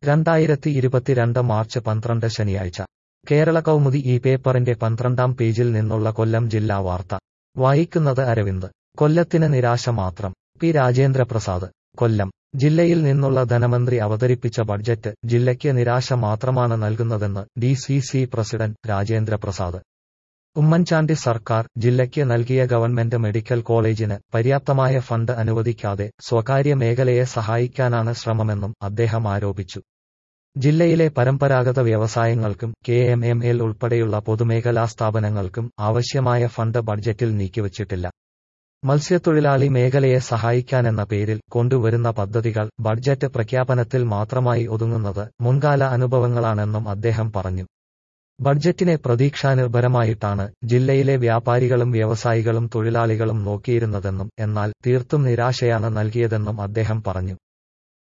രണ്ടായിരത്തി ഇരുപത്തിരണ്ട് മാർച്ച് പന്ത്രണ്ട് ശനിയാഴ്ച കേരള കൗമുദി ഈ പേപ്പറിന്റെ പന്ത്രണ്ടാം പേജിൽ നിന്നുള്ള കൊല്ലം ജില്ലാ വാർത്ത വായിക്കുന്നത് അരവിന്ദ് കൊല്ലത്തിന് നിരാശ മാത്രം പി രാജേന്ദ്രപ്രസാദ് കൊല്ലം ജില്ലയിൽ നിന്നുള്ള ധനമന്ത്രി അവതരിപ്പിച്ച ബഡ്ജറ്റ് ജില്ലയ്ക്ക് നിരാശ മാത്രമാണ് നൽകുന്നതെന്ന് D C C president Rajendraprasad Oommen Chandy സർക്കാർ ജില്ലയ്ക്ക് നൽകിയ ഗവൺമെന്റ് മെഡിക്കൽ കോളേജിന് പര്യാപ്തമായ ഫണ്ട് അനുവദിക്കാതെ സ്വകാര്യ മേഖലയെ സഹായിക്കാനാണ് ശ്രമമെന്നും അദ്ദേഹം ആരോപിച്ചു ജില്ലയിലെ പരമ്പരാഗത വ്യവസായങ്ങൾക്കും കെ എം എം എൽ ഉൾപ്പെടെയുള്ള പൊതുമേഖലാ സ്ഥാപനങ്ങൾക്കും ആവശ്യമായ ഫണ്ട് ബഡ്ജറ്റിൽ നീക്കിവച്ചിട്ടില്ല മത്സ്യത്തൊഴിലാളി മേഖലയെ സഹായിക്കാനെന്ന പേരിൽ കൊണ്ടുവരുന്ന പദ്ധതികൾ ബഡ്ജറ്റ് പ്രഖ്യാപനത്തിൽ മാത്രമായി ഒതുങ്ങുന്നത് മുൻകാല അനുഭവങ്ങളാണെന്നും അദ്ദേഹം പറഞ്ഞു ബഡ്ജറ്റിനെ പ്രതീക്ഷാനിർഭരമായിട്ടാണ് ജില്ലയിലെ വ്യാപാരികളും വ്യവസായികളും തൊഴിലാളികളും നോക്കിയിരുന്നതെന്നും എന്നാൽ തീർത്തും നിരാശയാണ് നൽകിയതെന്നും അദ്ദേഹം പറഞ്ഞു